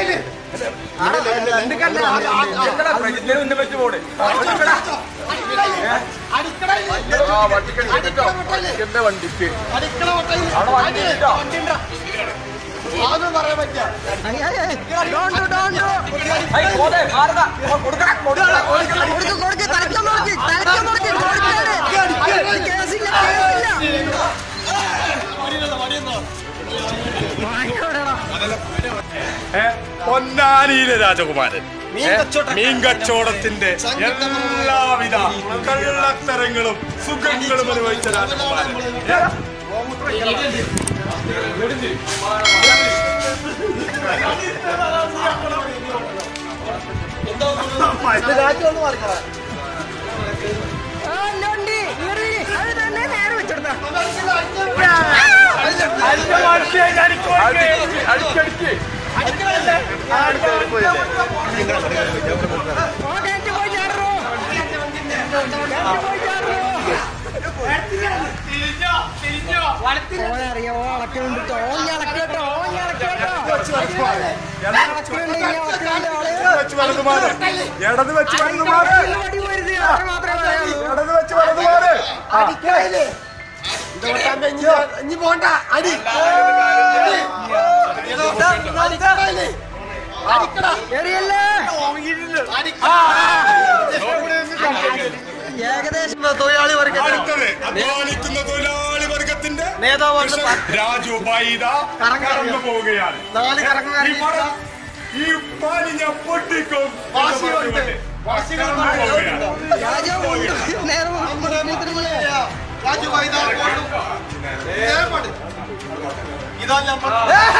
എന്റെ വണ്ടിക്ക് അതൊന്നും പറയാൻ പറ്റില്ല കൊടുക്ക് കൊടുക്ക് തലക്കം കൊടുക്ക് തലക്കം കൊടുക്ക് കൊടുക്കാണ് കേസില്ല കേസില്ല പൊന്നാനിയിലെ രാജകുമാരൻ ഏ, മീൻ കച്ചവടത്തിന്റെ എല്ലാവിധ കള്ളത്തരങ്ങളും സുഖങ്ങളും അനുഭവിച്ച രാജകുമാരൻ ഏ, ആ, ഉണ്ട്, ഉണ്ട്. ഇങ്ങോട്ട് വരി. അത് തന്നെ നേരെ വെച്ചെടുത്താ ഓക്കെ എനിക്ക് പോയി ചാടറോ പോയി ചാടറോ ഓനറിയാം ഓ അളക്കുന്നുണ്ട് ഓൻ ഇളക്കട്ടോ ഓൻ ഇളക്കട്ടോ ഇളക്കുന്നുണ്ട് ഇനി ഇളക്കുന്നുണ്ട് ആള് വെച്ച് വലതുമാര് ഇടത് വെച്ച് വലതുമാര് വടി പോരുത് അത്ര മാത്രമേ പറയാനുള്ളൂ ഇടത് വെച്ച് വലതുമാര് ഇനി പോണ്ട അടി എറിയല്ലേ ഏകദേശം തൊഴിലാളി വർഗം അടുത്തത് അധ്വാനിക്കുന്ന തൊഴിലാളി വർഗത്തിന്റെ നേതാവാണ് രാജു ബൈദ കടന്നു പോവുകയാണ് നാല് കറങ്ങാൻ ഈ പടം ഈ പാലി ഞാൻ പൊട്ടിക്കും എന്ന് പറഞ്ഞുകൊണ്ട് കടന്നു പോവുകയാണ്. രാജാവ് ഉണ്ട്. നേരെ മുന്നിൽ രാജു വൈദാ ഇതാ നമ്മൾ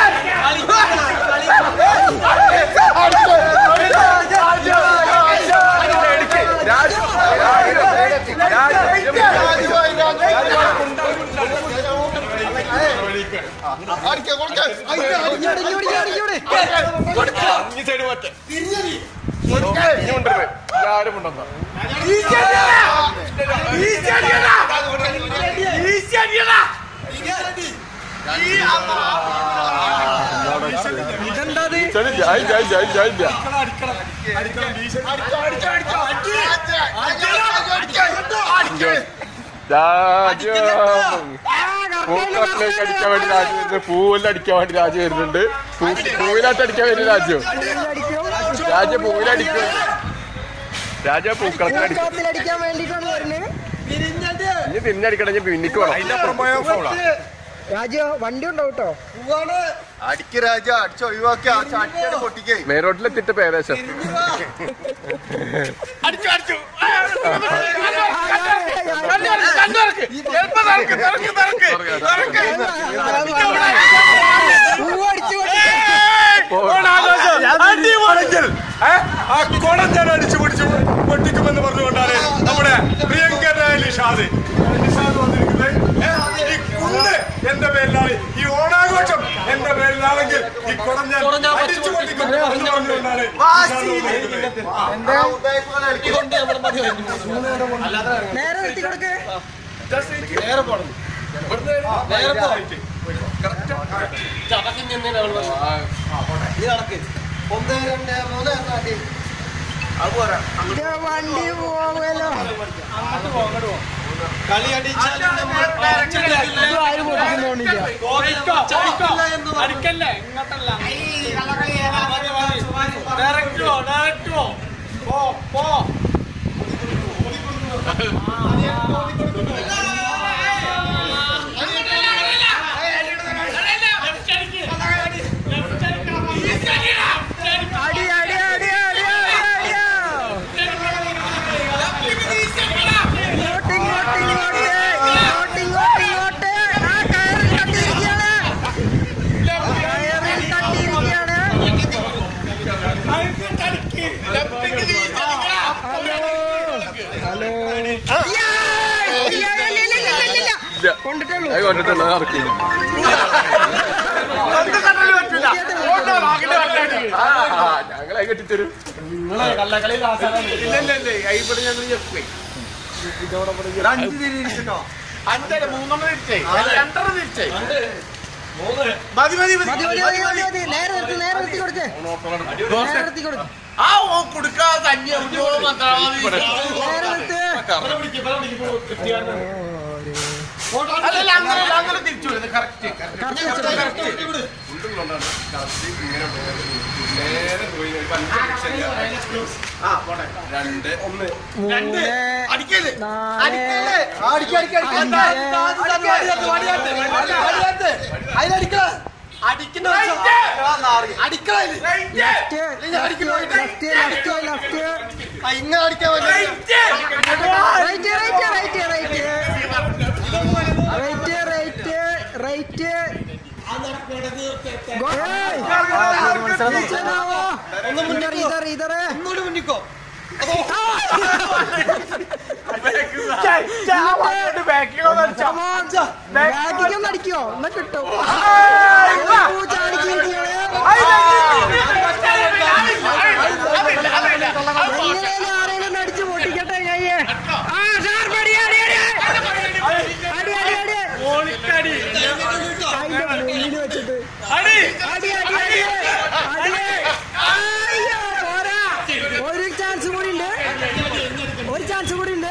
പൂക്കളിലേക്ക് അടിക്കാൻ വേണ്ടി രാജു വരുന്നുണ്ട് പൂവിലടിക്കാൻ വേണ്ടി രാജു വരുന്നുണ്ട് പൂവിലാട്ട് അടിക്കാൻ വേണ്ടി രാജു രാജു പൂവിലടിക്കും രാജു പൂക്കളത്തിൽ അടിക്കും ാത്തിലടിക്കാൻ വേണ്ടിട്ടാണ് വരുന്നത് ഇനി തിരിഞ്ഞടിക്കണമെങ്കിൽ പിന്നിക്ക് വേണം രാജു വണ്ടി ഉണ്ടോ കേട്ടോ അടിക്ക് രാജ അടിച്ച് ഒഴിവാക്കി ആ ചട്ടിയാണ് പൊട്ടിക്കേ മെയിൻ റോഡിലെത്തിട്ട് ഏകദേശം അടിപൊളിക്കൽ ആ കുളം ഞാൻ അടിച്ചു പിടിച്ചു പൊട്ടിക്കുമെന്ന് പറഞ്ഞുകൊണ്ടാണ് നമ്മുടെ പ്രിയങ്കരനായ നിഷാദ് നിഷാദ് വന്നിരിക്കുന്നത് ഏ, ഈ കുന്ന് എന്റെ പേരിലാണ് ഈ ഓണാഘോഷം എന്റെ പേരിലാണെങ്കിൽ ഈ കുളം ഞാൻ അടിച്ചു പൊട്ടിക്കും എന്ന് പറഞ്ഞുകൊണ്ടാണ് നിഷാദ് വന്നിരിക്കുന്നത്. നേരെ നിർത്തി കൊടുക്ക് ഒന്ന് രണ്ട് മൂന്ന് നാട്ടി ഇത് വണ്ടി പോവല്ലോ കളി അടിച്ചാൽ ആരും പൊട്ടിക്കുന്നോണ്ടില്ല അടിക്കല്ലേ ഇങ്ങോട്ടല്ല ഡയറക്റ്റ് പോ ഡയറക്റ്റ് പോ പോ പോ അടി അടി അടി അടി അടി അടി ഇങ്ങോട്ട് ഇങ്ങോട്ട് ഇങ്ങോട്ട് ഇങ്ങോട്ട് ഇങ്ങോട്ട് ഇങ്ങോട്ട് ആ കയറിൽ തട്ടിയിരിക്കുകയാണ് കയറിൽ തട്ടിയിരിക്കുകയാണ് ഹലോ ഹലോ കൊണ്ടിട്ടുള്ളൂ അത് കൊണ്ടിട്ടുണ്ട് അത് നടക്കില്ല ഞങ്ങളെ കെട്ടിത്തരും അഞ്ചര മൂന്നെണ്ണം തിരിച്ചേ രണ്ടെണ്ണം തിരിച്ചേ മതി മതി മതി മതി മതി മതി മതി നേരെ നിർത്തി നേരെ നിർത്തി കൊടുക്ക് നേരത്തി കൊടുക്കും ആ ഓ കൊടുക്കാ തന്നെ ഉദ്യോഗം മന്ത്രാലയം നേരെ നിർത്ത് അല്ലല്ല അങ്ങനെ അങ്ങനെ തിരിച്ചു വിടുന്നത് കറക്റ്റ് കറക്റ്റ് വെച്ചോ, കറക്റ്റ്. മൂന്ന് അടിക്കല് നാല് ലെഫ്റ്റ് ലെഫ്റ്റ് ലെഫ്റ്റ് ലെഫ്റ്റ് ഇങ്ങനെ അടിക്കാൻ പറ്റില്ല right right right right right right right ഒന്നുകൂടി മുന്നിക്കോ ബാഗിക്കൊന്ന് അടിക്കോ എന്നാ കിട്ടും എങ്ങനെയാലും ആരെങ്കിലും ഒന്ന് അടിച്ച് പൊട്ടിക്കട്ടെ കയ്യേ ആ സാർ അടി അടി അടി അടി അടി അടി അതിന്റെ മുന്നിൽ വെച്ചിട്ട് അടി അടി അടി അടി അയ്യോ പോരാ ഒരു ചാൻസ് കൂടി ഉണ്ട് ഒരു ചാൻസ് കൂടി ഉണ്ട്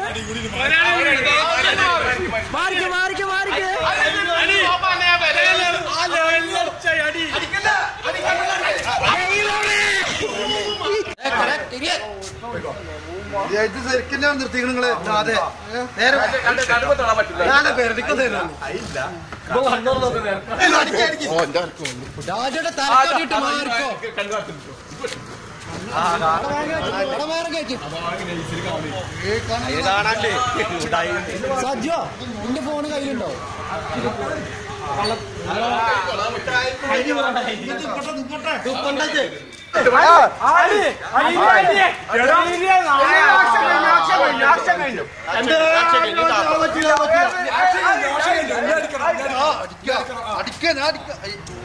മാറിക്ക് മാറിക്ക് മാറിക്ക് ദൈവമേ! ഇത് ശരിക്കും ഞാൻ നിർത്തിക്കണം നിങ്ങള് അതെ നേരെ ഞാനെ പേരടിക്കാൻ തരുന്നു രാജയുടെ തലക്കടിയിട്ട് മാറിക്കോ സജ്ജോ നിന്റെ ഫോണ് കയ്യിലുണ്ടോ അടിക്കാൻ അടിക്കാൻ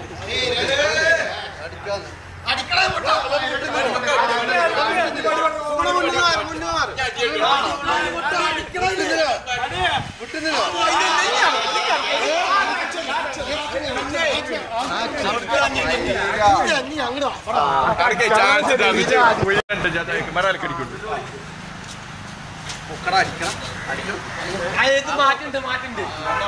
മാറ്റുണ്ട് മാറ്റുണ്ട്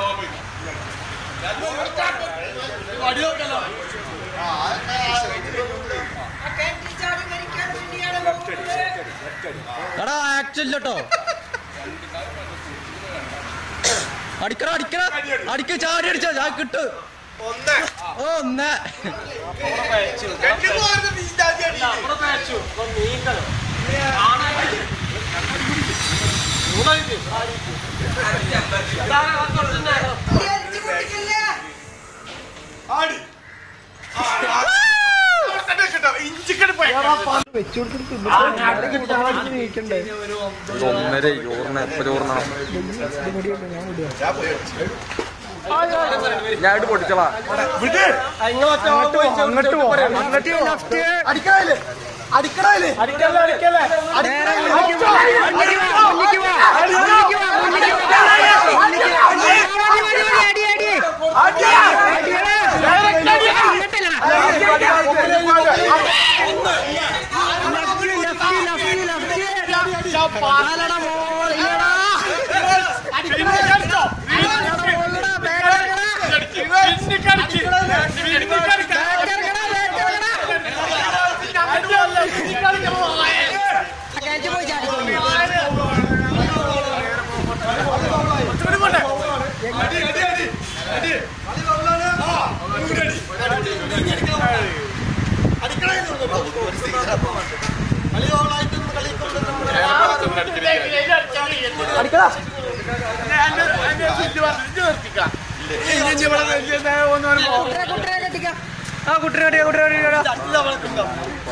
എടാ ആക്ഷൻ ഇല്ലട്ടോ അടിക്കണ അടിക്കണ അടിക്ക ചാടി അടിച്ചാ ഞാൻ കിട്ടു ഓ ഒന്ന് ഒന്നര ചോറിന് എപ്പോ ചോറിനാ ഞാൻ ഇട്ട് പൊട്ടിച്ചളാ അങ്ങോട്ട് പോ അങ്ങോട്ട് ലെഫ്റ്റ് അടിക്കണല്ലേ അടിക്കണല്ലേ നേരെ മുന്നിക്ക് വാ, മുന്നിക്ക് വാ, മുന്നിക്ക് വാ, മുന്നിക്ക് വാ, മുന്നിക്ക് വാ, മുന്നിക്ക് വാ. അടി, അടി, അടി, അടി, അടി. അടിയെടാ. ഇങ്ങോട്ടല്ല. Left, left, left, left. കാലടാ മോളിലെടാ. കാലടാ മോളിലെടാ, back ഇറങ്ങടാ. Back ഇറങ്ങടാ, back ഇറങ്ങടാ. അകത്ത് പോയി ചാടിക്കോളൂ. കുട്ടരെ കുട്ടരെ കെട്ടിക്കാം ആ കുട്ടരെ കെട്ടിക്കാം കുട്ടരെ കെട്ടിക്കാം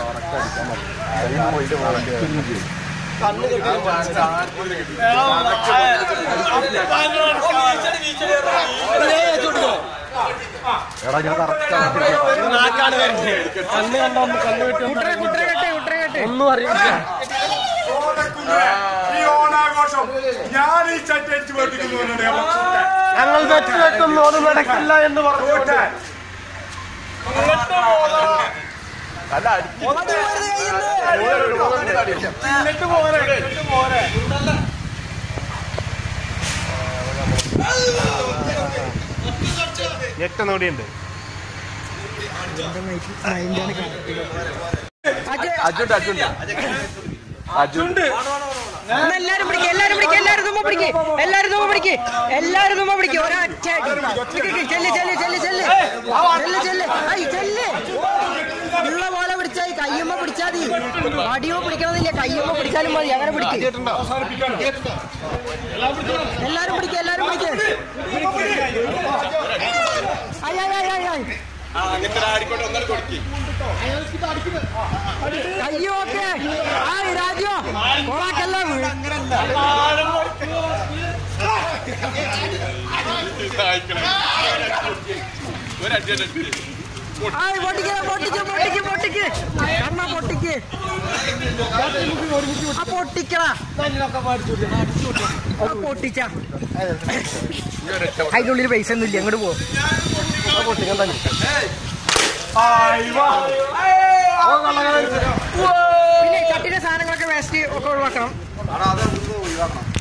കുട്ടരെ കുട്ടരെ കെട്ടി കുട്ടരെ കെട്ടി ഒന്നും അറിയില്ല ഈ ഓണാഘോഷം ഞാൻ ഈ ചട്ടടിച്ച് പൊട്ടിക്കുന്നു ഞങ്ങൾ വെച്ച് വെക്കുന്നു അത് നടക്കില്ല എന്ന് പറഞ്ഞു അല്ല അടിക്ക് അടി പോരുത് കയ്യിന്ന്. എന്നിട്ട് പോരെ എന്നിട്ട് പോരെ എട്ടെന്നോടിയുണ്ട് അജയ്, അജുണ്ട് അജുണ്ട് അജുണ്ട് എന്നാ എല്ലാരും പിടിക്ക് എല്ലാരും പിടിക്ക് എല്ലാരും തുമ്പ പിടിക്ക് എല്ലാരും തുമ്പ പിടിക്ക് എല്ലാരും തുമ്പ പിടിക്ക് ഒരൊറ്റ അടി. നിക്ക് നിക്ക് ചെല്ല് ചെല്ല് ചെല്ല് ചെല്ല് ചെല്ല് ചെല്ല് ഐ ചെല്ല് ഉള്ള പോലെ പിടിച്ചാൽ കയ്യുമ്മ പിടിച്ചാൽ മതി അടിയോ പിടിക്കണമെന്നില്ല കയ്യുമ്മ പിടിച്ചാലും മതി അങ്ങനെ പിടിക്ക് എല്ലാരും പിടിക്ക് എല്ലാരും പിടിക്ക് ഐ ഐ ഐ ഐ ഐ കയ്യോ ഒക്കെ ആ രാജോ കൊളാക്കല്ല ആ പൊട്ടിക്ക് പൊട്ടിക്ക് പൊട്ടിക്ക് പൊട്ടിക്ക് കണ്ണ പൊട്ടിക്ക് ആ പൊട്ടിക്കടാ ആ പൊട്ടിച്ച അതിന്റെ ഉള്ളിൽ പൈസ ഒന്നും ഇല്ല അങ്ങോട്ട് പോ പിന്നെ ചട്ടിന്റെ സാധനങ്ങളൊക്കെ വേസ്റ്റ് ഒക്കെ ഒഴിവാക്കണം